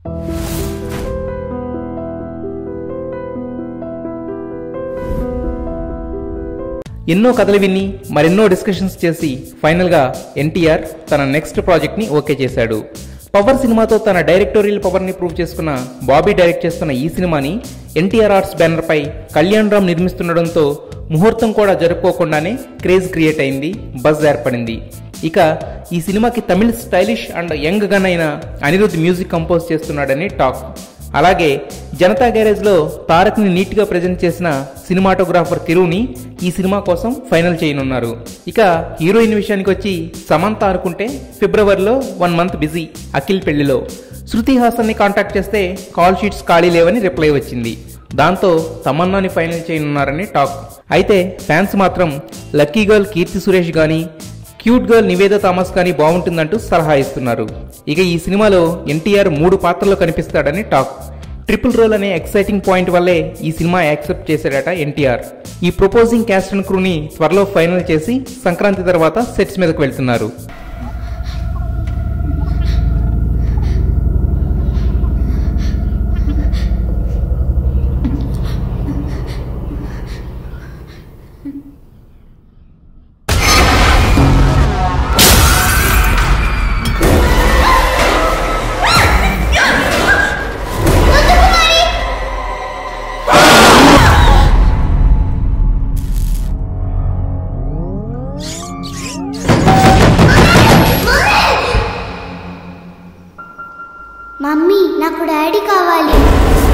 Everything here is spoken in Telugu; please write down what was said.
ఎన్నో కథలు విని మరెన్నో డిస్కషన్స్ చేసి ఫైనల్గా ఎన్టీఆర్ తన నెక్స్ట్ ప్రాజెక్ట్ని ఓకే చేశాడు పవర్ సినిమాతో తన డైరెక్టోరియల్ పవర్ని ప్రూవ్ చేసుకున్న బాబీ డైరెక్ట్ చేస్తున్న ఈ సినిమాని ఎన్టీఆర్ ఆర్ట్స్ బ్యానర్పై కళ్యాణ్ రామ్ నిర్మిస్తుండడంతో ముహూర్తం కూడా జరుపుకోకుండానే క్రేజ్ క్రియేట్ అయింది బజ్ ఏర్పడింది ఇక ఈ సినిమాకి Tamil stylish and young gun అయిన అనిరుద్ మ్యూజిక్ కంపోజ్ చేస్తున్నాడని టాక్ అలాగే జనతా గ్యారేజ్లో తారక్ని నీట్గా ప్రజెంట్ చేసిన సినిమాటోగ్రాఫర్ తిరుని ఈ సినిమా కోసం ఫైనల్ చేయనున్నారు ఇక హీరోయిన్ విషయానికి వచ్చి సమంత అనుకుంటే ఫిబ్రవరిలో వన్ మంత్ బిజీ అఖిల్ పెళ్లిలో శృతి హాసన్ని కాంటాక్ట్ చేస్తే కాల్ షీట్స్ ఖాళీ లేవని రిప్లై వచ్చింది దాంతో తమన్నాని ఫైనల్ చేయనున్నారని టాక్ అయితే ఫ్యాన్స్ మాత్రం లక్కీ గర్ల్ కీర్తి సురేష్ గాని క్యూట్ గర్ల్ నివేద థామస్ కానీ బాగుంటుందంటూ సలహా ఇస్తున్నారు ఇక ఈ సినిమాలో ఎన్టీఆర్ మూడు పాత్రల్లో కనిపిస్తాడని టాక్ ట్రిపుల్ రోల్ అనే ఎక్సైటింగ్ పాయింట్ వల్లే ఈ సినిమా యాక్సెప్ట్ చేశాడట ఎన్టీఆర్ ఈ ప్రపోజింగ్ క్యాస్ట్ అండ్ క్రూని త్వరలో ఫైనల్ చేసి సంక్రాంతి తర్వాత సెట్స్ మీదకు వెళ్తున్నారు మమ్మీ నాకు డాడీ కావాలి